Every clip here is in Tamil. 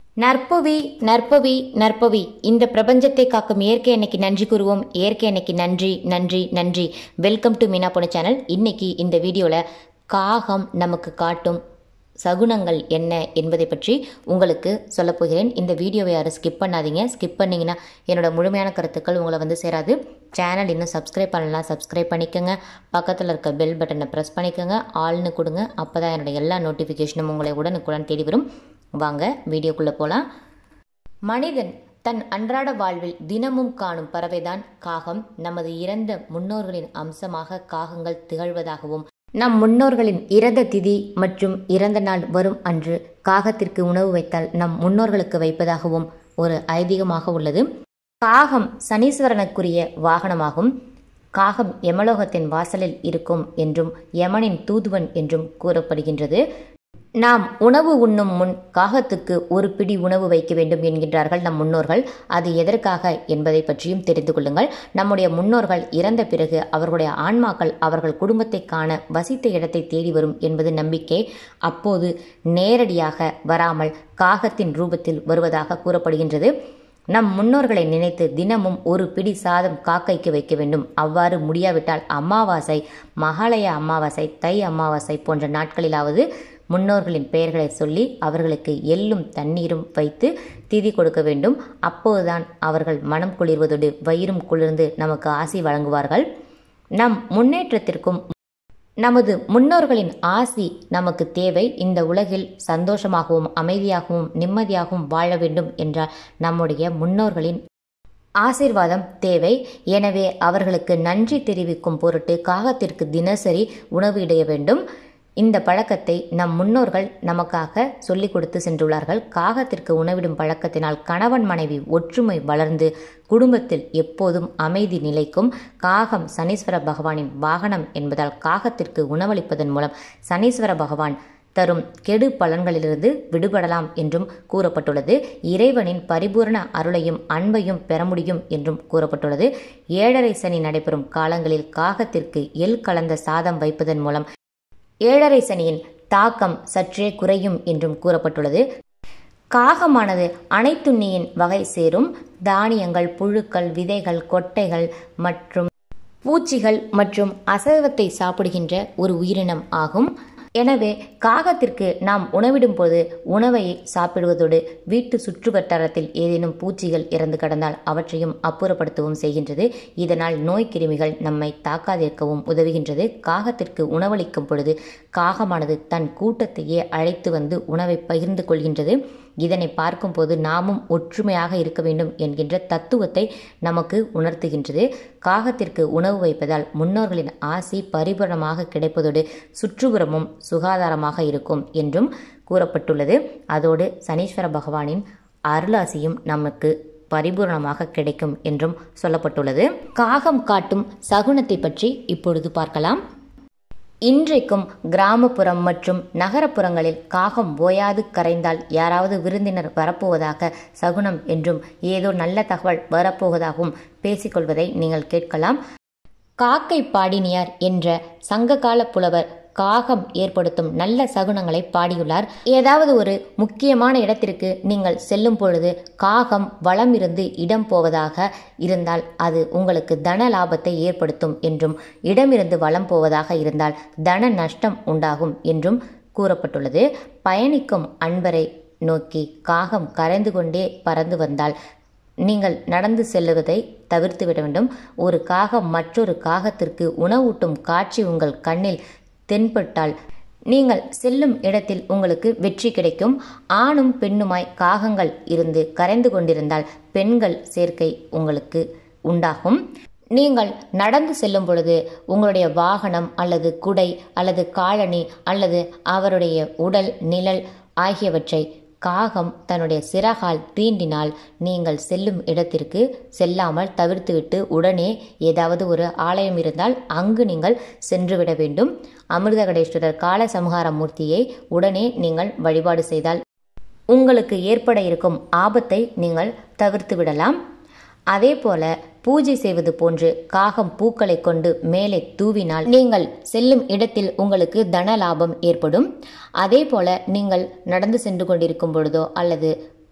நற்பவி நற்பவி நற்பவி இந்த பிரபஞ்சத்தை காக்கும் இயற்கை அன்னைக்கு நன்றி கூறுவோம் இயற்கை அன்னைக்கு நன்றி நன்றி நன்றி வெல்கம் டு மீனா பொண்ணு சேனல் இன்னைக்கு இந்த வீடியோவில் காகம் நமக்கு காட்டும் சகுனங்கள் என்ன என்பதை பற்றி உங்களுக்கு சொல்லப் போகிறேன் இந்த வீடியோவை யாரும் ஸ்கிப் பண்ணாதீங்க ஸ்கிப் பண்ணிங்கன்னா என்னோட முழுமையான கருத்துக்கள் உங்களை வந்து சேராது சேனல் இன்னும் சப்ஸ்கிரைப் பண்ணலாம் சப்ஸ்கிரைப் பண்ணிக்கோங்க பக்கத்தில் இருக்க பெல் பட்டனை ப்ரெஸ் பண்ணிக்கோங்க ஆல்னு கொடுங்க அப்போ தான் என்னோட எல்லா நோட்டிஃபிகேஷனும் உங்களை உடனுக்குடன் தேடி வரும் வாங்க வீடியோக்குள்ளே போகலாம் மனிதன் தன் அன்றாட வாழ்வில் தினமும் காணும் பறவைதான் காகம் நமது இறந்த முன்னோர்களின் அம்சமாக காகங்கள் திகழ்வதாகவும் நம் முன்னோர்களின் இறந்த திதி மற்றும் இறந்த நாள் வரும் அன்று காகத்திற்கு உணவு வைத்தால் நம் முன்னோர்களுக்கு வைப்பதாகவும் ஒரு ஐதீகமாக உள்ளது காகம் சனீஸ்வரனுக்குரிய வாகனமாகும் காகம் யமலோகத்தின் வாசலில் இருக்கும் என்றும் யமனின் தூதுவன் என்றும் கூறப்படுகின்றது நாம் உணவு உண்ணும் முன் காகத்துக்கு ஒரு பிடி உணவு வைக்க வேண்டும் என்கின்றார்கள் நம் முன்னோர்கள் அது எதற்காக என்பதை பற்றியும் தெரிந்து கொள்ளுங்கள் நம்முடைய முன்னோர்கள் இறந்த பிறகு அவர்களுடைய ஆன்மாக்கள் அவர்கள் குடும்பத்தை காண வசித்த இடத்தை தேடி வரும் என்பது நம்பிக்கை அப்போது நேரடியாக வராமல் காகத்தின் ரூபத்தில் வருவதாக கூறப்படுகின்றது நம் முன்னோர்களை நினைத்து தினமும் ஒரு பிடி சாதம் காக்கைக்கு வைக்க வேண்டும் அவ்வாறு முடியாவிட்டால் அமாவாசை மகாலய அமாவாசை தை அமாவாசை போன்ற நாட்களிலாவது முன்னோர்களின் பெயர்களை சொல்லி அவர்களுக்கு எள்ளும் தண்ணீரும் வைத்து திதி கொடுக்க வேண்டும் அப்போதுதான் அவர்கள் மனம் குளிர்வதோடு வயிறும் குளிர்ந்து நமக்கு ஆசி வழங்குவார்கள் நம் முன்னேற்றத்திற்கும் நமது முன்னோர்களின் ஆசி நமக்கு தேவை இந்த உலகில் சந்தோஷமாகவும் அமைதியாகவும் நிம்மதியாகவும் வாழ வேண்டும் என்றால் நம்முடைய முன்னோர்களின் ஆசிர்வாதம் தேவை எனவே அவர்களுக்கு நன்றி தெரிவிக்கும் பொருட்டு காகத்திற்கு தினசரி உணவு இடைய வேண்டும் இந்த பழக்கத்தை நம் முன்னோர்கள் நமக்காக சொல்லிக் கொடுத்து சென்றுள்ளார்கள் காகத்திற்கு உணவிடும் பழக்கத்தினால் கணவன் மனைவி ஒற்றுமை வளர்ந்து குடும்பத்தில் எப்போதும் அமைதி நிலைக்கும் காகம் சனீஸ்வர பகவானின் வாகனம் என்பதால் காகத்திற்கு உணவளிப்பதன் மூலம் சனீஸ்வர பகவான் தரும் கெடு பலன்களிலிருந்து விடுபடலாம் என்றும் கூறப்பட்டுள்ளது இறைவனின் பரிபூரண அருளையும் அன்பையும் பெற முடியும் என்றும் கூறப்பட்டுள்ளது ஏழரை சனி நடைபெறும் காலங்களில் காகத்திற்கு எல் கலந்த சாதம் வைப்பதன் மூலம் ஏழரை சனியின் தாக்கம் சற்றே குறையும் என்றும் கூறப்பட்டுள்ளது காகமானது அனைத்துண்ணியின் வகை சேரும் தானியங்கள் புழுக்கள் விதைகள் கொட்டைகள் மற்றும் பூச்சிகள் மற்றும் அசைவத்தை சாப்பிடுகின்ற ஒரு உயிரினம் ஆகும் எனவே காகத்திற்கு நாம் உணவிடும் போது உணவை சாப்பிடுவதோடு வீட்டு சுற்றுவட்டாரத்தில் ஏதேனும் பூச்சிகள் இறந்து கடந்தால் அவற்றையும் அப்புறப்படுத்தவும் செய்கின்றது இதனால் நோய் கிருமிகள் நம்மை தாக்காதிருக்கவும் உதவுகின்றது காகத்திற்கு உணவளிக்கும் பொழுது காகமானது தன் கூட்டத்தையே அழைத்து வந்து உணவை பகிர்ந்து கொள்கின்றது இதனை பார்க்கும்போது நாமும் ஒற்றுமையாக இருக்க வேண்டும் என்கின்ற தத்துவத்தை நமக்கு உணர்த்துகின்றது காகத்திற்கு உணவு வைப்பதால் முன்னோர்களின் ஆசி பரிபூரணமாக கிடைப்பதோடு சுற்றுப்புறமும் சுகாதாரமாக இருக்கும் என்றும் கூறப்பட்டுள்ளது அதோடு சனீஸ்வர பகவானின் அருளாசியும் நமக்கு பரிபூரணமாக கிடைக்கும் என்றும் சொல்லப்பட்டுள்ளது காகம் காட்டும் சகுனத்தை பற்றி இப்பொழுது பார்க்கலாம் இன்றைக்கும் கிராமப்புறம் மற்றும் நகரப்புறங்களில் காகம் ஓயாது கரைந்தால் யாராவது விருந்தினர் வரப்போவதாக சகுனம் என்றும் ஏதோ நல்ல தகவல் வரப்போவதாகவும் பேசிக்கொள்வதை நீங்கள் கேட்கலாம் காக்கை பாடினியார் என்ற சங்ககால புலவர் காகம் ஏற்படுத்தும் நல்ல சகுனங்களை பாடியுள்ளார் ஏதாவது ஒரு முக்கியமான இடத்திற்கு நீங்கள் செல்லும் பொழுது காகம் வளம் இருந்து இடம் போவதாக இருந்தால் அது உங்களுக்கு தன லாபத்தை ஏற்படுத்தும் என்றும் இடமிருந்து வளம் போவதாக இருந்தால் தன நஷ்டம் உண்டாகும் என்றும் கூறப்பட்டுள்ளது பயணிக்கும் அன்பரை நோக்கி காகம் கரைந்து கொண்டே பறந்து வந்தால் நீங்கள் நடந்து செல்லுவதை தவிர்த்து விட வேண்டும் ஒரு காகம் மற்றொரு காகத்திற்கு உணவூட்டும் காட்சி உங்கள் கண்ணில் தென்பட்டால் நீங்கள் செல்லும் இடத்தில் உங்களுக்கு வெற்றி கிடைக்கும் ஆணும் பெண்ணுமாய் காகங்கள் இருந்து கரைந்து கொண்டிருந்தால் பெண்கள் சேர்க்கை உங்களுக்கு உண்டாகும் நீங்கள் நடந்து செல்லும் பொழுது உங்களுடைய வாகனம் அல்லது குடை அல்லது காலணி அல்லது அவருடைய உடல் நிழல் ஆகியவற்றை காகம் தன்னுடைய சிறகால் தீண்டினால் நீங்கள் செல்லும் இடத்திற்கு செல்லாமல் தவிர்த்துவிட்டு உடனே ஏதாவது ஒரு ஆலயம் இருந்தால் அங்கு நீங்கள் சென்றுவிட வேண்டும் அமிர்தகடேஸ்வரர் கால சமகார மூர்த்தியை உடனே நீங்கள் வழிபாடு செய்தால் உங்களுக்கு ஏற்பட இருக்கும் ஆபத்தை நீங்கள் தவிர்த்து விடலாம் அதே போல பூஜை செய்வது போன்று காகம் பூக்களை கொண்டு மேலே தூவினால் நீங்கள் செல்லும் இடத்தில் உங்களுக்கு தன லாபம் ஏற்படும் அதே போல நீங்கள் நடந்து சென்று கொண்டிருக்கும் பொழுதோ அல்லது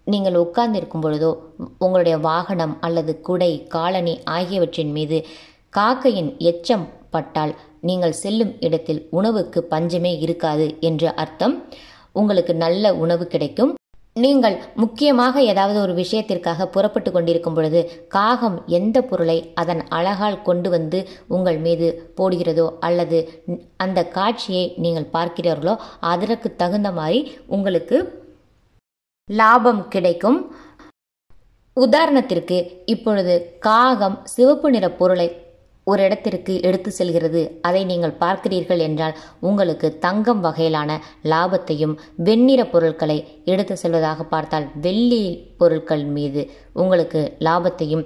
நீங்கள் உட்கார்ந்திருக்கும் பொழுதோ உங்களுடைய வாகனம் அல்லது குடை காலணி ஆகியவற்றின் மீது காக்கையின் எச்சம் பட்டால் நீங்கள் செல்லும் இடத்தில் உணவுக்கு பஞ்சமே இருக்காது என்று அர்த்தம் உங்களுக்கு நல்ல உணவு கிடைக்கும் நீங்கள் முக்கியமாக ஏதாவது ஒரு விஷயத்திற்காக புறப்பட்டு கொண்டிருக்கும் பொழுது காகம் எந்த பொருளை அதன் அழகால் கொண்டு வந்து உங்கள் மீது போடுகிறதோ அல்லது அந்த காட்சியை நீங்கள் பார்க்கிறீர்களோ அதற்கு தகுந்த மாதிரி உங்களுக்கு லாபம் கிடைக்கும் உதாரணத்திற்கு இப்பொழுது காகம் சிவப்பு நிற பொருளை ஒரு இடத்திற்கு எடுத்து செல்கிறது அதை நீங்கள் பார்க்கிறீர்கள் என்றால் உங்களுக்கு தங்கம் வகையிலான லாபத்தையும் வெண்ணிற பொருட்களை எடுத்து செல்வதாக பார்த்தால் வெள்ளி பொருட்கள் மீது உங்களுக்கு லாபத்தையும்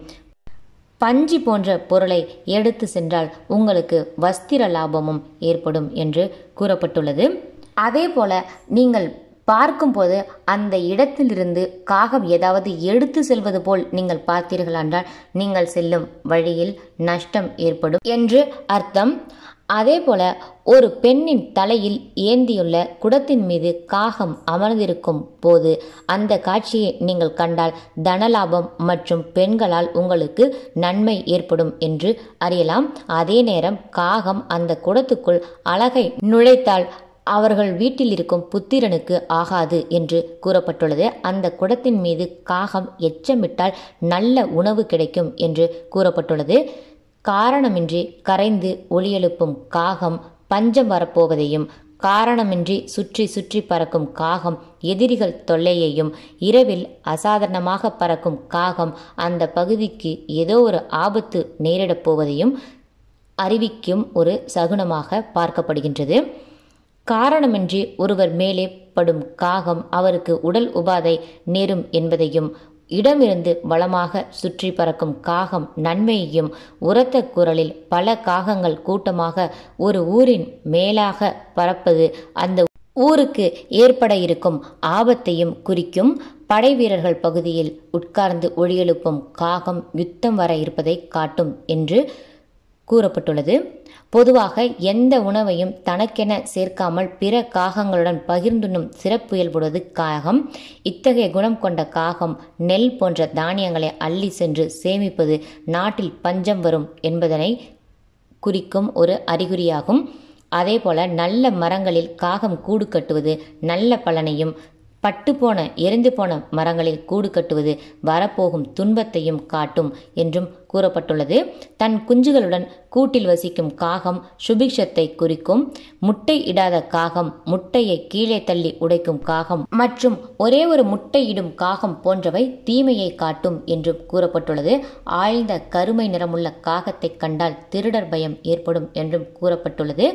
பஞ்சி போன்ற பொருளை எடுத்து சென்றால் உங்களுக்கு வஸ்திர லாபமும் ஏற்படும் என்று கூறப்பட்டுள்ளது அதே போல நீங்கள் பார்க்கும்போது அந்த இடத்திலிருந்து காகம் ஏதாவது எடுத்து செல்வது போல் நீங்கள் பார்த்தீர்கள் என்றால் நீங்கள் செல்லும் வழியில் நஷ்டம் ஏற்படும் என்று அர்த்தம் அதே போல ஒரு பெண்ணின் தலையில் ஏந்தியுள்ள குடத்தின் மீது காகம் அமர்ந்திருக்கும் போது அந்த காட்சியை நீங்கள் கண்டால் தனலாபம் மற்றும் பெண்களால் உங்களுக்கு நன்மை ஏற்படும் என்று அறியலாம் அதே நேரம் காகம் அந்த குடத்துக்குள் அழகை நுழைத்தால் அவர்கள் வீட்டில் இருக்கும் புத்திரனுக்கு ஆகாது என்று கூறப்பட்டுள்ளது அந்த குடத்தின் மீது காகம் எச்சமிட்டால் நல்ல உணவு கிடைக்கும் என்று கூறப்பட்டுள்ளது காரணமின்றி கரைந்து ஒளியெழுப்பும் காகம் பஞ்சம் வரப்போவதையும் காரணமின்றி சுற்றி சுற்றி பறக்கும் காகம் எதிரிகள் தொல்லையையும் இரவில் அசாதாரணமாக பறக்கும் காகம் அந்த பகுதிக்கு ஏதோ ஒரு ஆபத்து நேரிடப் போவதையும் அறிவிக்கும் ஒரு சகுனமாக பார்க்கப்படுகின்றது காரணமின்றி ஒருவர் மேலே படும் காகம் அவருக்கு உடல் உபாதை நேரும் என்பதையும் இடமிருந்து வளமாக சுற்றி பறக்கும் காகம் நன்மையையும் உரத்த குரலில் பல காகங்கள் கூட்டமாக ஒரு ஊரின் மேலாக பறப்பது அந்த ஊருக்கு ஏற்பட இருக்கும் ஆபத்தையும் குறிக்கும் படை வீரர்கள் பகுதியில் உட்கார்ந்து ஒளியெழுப்பும் காகம் யுத்தம் வர இருப்பதை காட்டும் என்று கூறப்பட்டுள்ளது பொதுவாக எந்த உணவையும் தனக்கென சேர்க்காமல் பிற காகங்களுடன் பகிர்ந்துண்ணும் சிறப்பு இயல்புடையது காகம் இத்தகைய குணம் கொண்ட காகம் நெல் போன்ற தானியங்களை அள்ளி சென்று சேமிப்பது நாட்டில் பஞ்சம் வரும் என்பதனை குறிக்கும் ஒரு அறிகுறியாகும் அதேபோல நல்ல மரங்களில் காகம் கூடு கட்டுவது நல்ல பலனையும் பட்டுப்போன எரிந்து போன மரங்களில் கூடு கட்டுவது வரப்போகும் துன்பத்தையும் காட்டும் என்றும் கூறப்பட்டுள்ளது தன் குஞ்சுகளுடன் கூட்டில் வசிக்கும் காகம் சுபிக்ஷத்தை குறிக்கும் முட்டை இடாத காகம் முட்டையை கீழே தள்ளி உடைக்கும் காகம் மற்றும் ஒரே ஒரு முட்டையிடும் காகம் போன்றவை தீமையை காட்டும் என்றும் கூறப்பட்டுள்ளது ஆழ்ந்த கருமை நிறமுள்ள காகத்தை கண்டால் திருடர் பயம் ஏற்படும் என்றும் கூறப்பட்டுள்ளது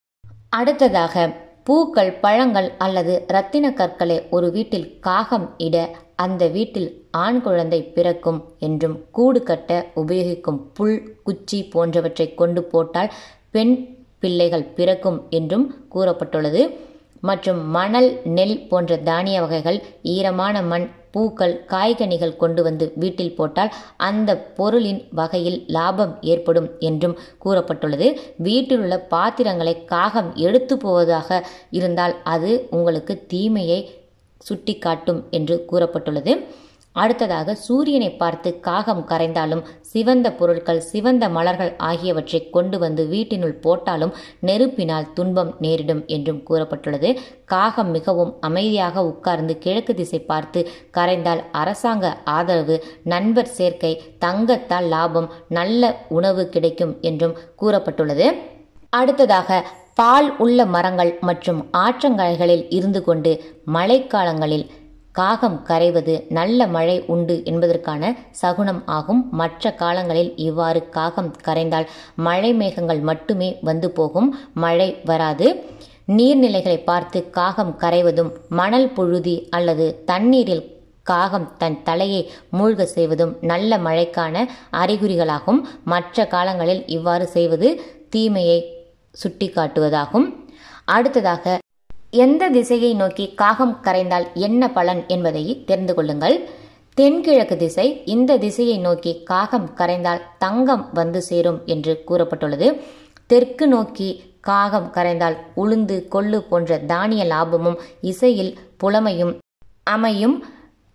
அடுத்ததாக பூக்கள் பழங்கள் அல்லது இரத்தின கற்களை ஒரு வீட்டில் காகம் இட அந்த வீட்டில் ஆண் குழந்தை பிறக்கும் என்றும் கூடு கட்ட உபயோகிக்கும் புல் குச்சி போன்றவற்றை கொண்டு போட்டால் பெண் பிள்ளைகள் பிறக்கும் என்றும் கூறப்பட்டுள்ளது மற்றும் மணல் நெல் போன்ற தானிய வகைகள் ஈரமான மண் பூக்கள் காய்கனிகள் கொண்டு வந்து வீட்டில் போட்டால் அந்த பொருளின் வகையில் லாபம் ஏற்படும் என்றும் கூறப்பட்டுள்ளது வீட்டில் உள்ள பாத்திரங்களை காகம் எடுத்து போவதாக இருந்தால் அது உங்களுக்கு தீமையை சுட்டி காட்டும் என்று கூறப்பட்டுள்ளது அடுத்ததாக சூரியனை பார்த்து காகம் கரைந்தாலும் சிவந்த பொருட்கள் சிவந்த மலர்கள் ஆகியவற்றை கொண்டு வந்து வீட்டினுள் போட்டாலும் நெருப்பினால் துன்பம் நேரிடும் என்றும் கூறப்பட்டுள்ளது காகம் மிகவும் அமைதியாக உட்கார்ந்து கிழக்கு திசை பார்த்து கரைந்தால் அரசாங்க ஆதரவு நண்பர் சேர்க்கை தங்கத்தால் லாபம் நல்ல உணவு கிடைக்கும் என்றும் கூறப்பட்டுள்ளது அடுத்ததாக பால் உள்ள மரங்கள் மற்றும் ஆற்றங்கரைகளில் இருந்து கொண்டு மழைக்காலங்களில் காகம் கரைவது நல்ல மழை உண்டு என்பதற்கான சகுனம் ஆகும் மற்ற காலங்களில் இவ்வாறு காகம் கரைந்தால் மழை மேகங்கள் மட்டுமே வந்து போகும் மழை வராது நீர்நிலைகளை பார்த்து காகம் கரைவதும் மணல் புழுதி அல்லது தண்ணீரில் காகம் தன் தலையை மூழ்க செய்வதும் நல்ல மழைக்கான அறிகுறிகளாகும் மற்ற காலங்களில் இவ்வாறு செய்வது தீமையை சுட்டிக்காட்டுவதாகும் அடுத்ததாக எந்த திசையை நோக்கி காகம் கரைந்தால் என்ன பலன் என்பதை தெரிந்து கொள்ளுங்கள் தென்கிழக்கு திசை இந்த திசையை நோக்கி காகம் கரைந்தால் தங்கம் வந்து சேரும் என்று கூறப்பட்டுள்ளது தெற்கு நோக்கி காகம் கரைந்தால் உளுந்து கொள்ளு போன்ற தானிய லாபமும் இசையில் புலமையும் அமையும்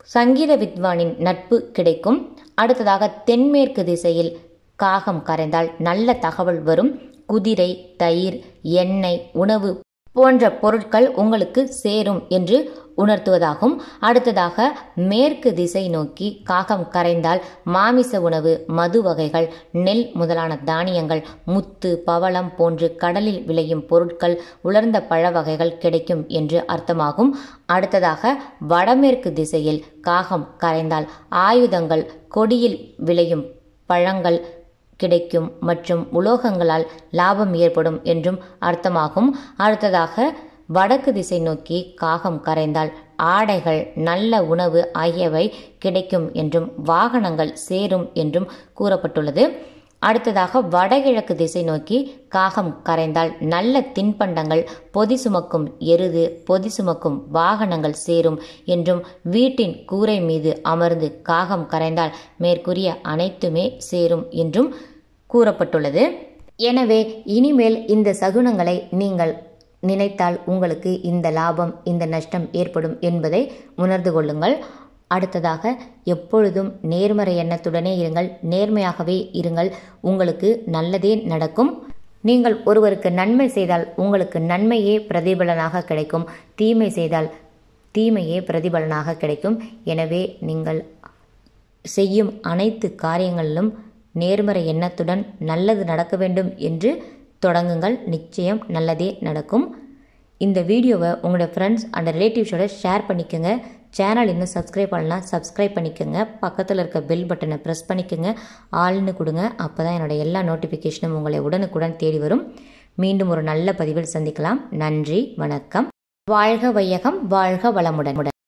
சங்கீத வித்வானின் நட்பு கிடைக்கும் அடுத்ததாக தென்மேற்கு திசையில் காகம் கரைந்தால் நல்ல தகவல் வரும் குதிரை தயிர் எண்ணெய் உணவு போன்ற பொருட்கள் உங்களுக்கு சேரும் என்று உணர்த்துவதாகும் அடுத்ததாக மேற்கு திசை நோக்கி காகம் கரைந்தால் மாமிச உணவு மது வகைகள் நெல் முதலான தானியங்கள் முத்து பவளம் போன்று கடலில் விளையும் பொருட்கள் உலர்ந்த பழ வகைகள் கிடைக்கும் என்று அர்த்தமாகும் அடுத்ததாக வடமேற்கு திசையில் காகம் கரைந்தால் ஆயுதங்கள் கொடியில் விளையும் பழங்கள் கிடைக்கும் மற்றும் உலோகங்களால் லாபம் ஏற்படும் என்றும் அர்த்தமாகும் அடுத்ததாக வடக்கு திசை நோக்கி காகம் கரைந்தால் ஆடைகள் நல்ல உணவு ஆகியவை கிடைக்கும் என்றும் வாகனங்கள் சேரும் என்றும் கூறப்பட்டுள்ளது அடுத்ததாக வடகிழக்கு திசை நோக்கி காகம் கரைந்தால் நல்ல தின்பண்டங்கள் பொதி சுமக்கும் எருது பொதி சுமக்கும் வாகனங்கள் சேரும் என்றும் வீட்டின் கூரை மீது அமர்ந்து காகம் கரைந்தால் மேற்கூறிய அனைத்துமே சேரும் என்றும் கூறப்பட்டுள்ளது எனவே இனிமேல் இந்த சகுனங்களை நீங்கள் நினைத்தால் உங்களுக்கு இந்த லாபம் இந்த நஷ்டம் ஏற்படும் என்பதை உணர்ந்து கொள்ளுங்கள் அடுத்ததாக எப்பொழுதும் நேர்மறை எண்ணத்துடனே இருங்கள் நேர்மையாகவே இருங்கள் உங்களுக்கு நல்லதே நடக்கும் நீங்கள் ஒருவருக்கு நன்மை செய்தால் உங்களுக்கு நன்மையே பிரதிபலனாக கிடைக்கும் தீமை செய்தால் தீமையே பிரதிபலனாக கிடைக்கும் எனவே நீங்கள் செய்யும் அனைத்து காரியங்களிலும் நேர்மறை எண்ணத்துடன் நல்லது நடக்க வேண்டும் என்று தொடங்குங்கள் நிச்சயம் நல்லதே நடக்கும் இந்த வீடியோவை உங்களோட ஃப்ரெண்ட்ஸ் அண்ட் ரிலேட்டிவ்ஸோட ஷேர் பண்ணிக்கோங்க சேனல் இன்னும் சப்ஸ்கிரைப் பண்ணலாம் சப்ஸ்கிரைப் பண்ணிக்கோங்க பக்கத்தில் இருக்க பெல் பட்டனை ப்ரெஸ் பண்ணிக்கோங்க ஆள்னு கொடுங்க அப்போ தான் என்னோட எல்லா நோட்டிஃபிகேஷனும் உங்களை உடனுக்குடன் தேடி வரும் மீண்டும் ஒரு நல்ல பதிவில் சந்திக்கலாம் நன்றி வணக்கம் வாழ்க வையகம் வாழ்க வளமுடன்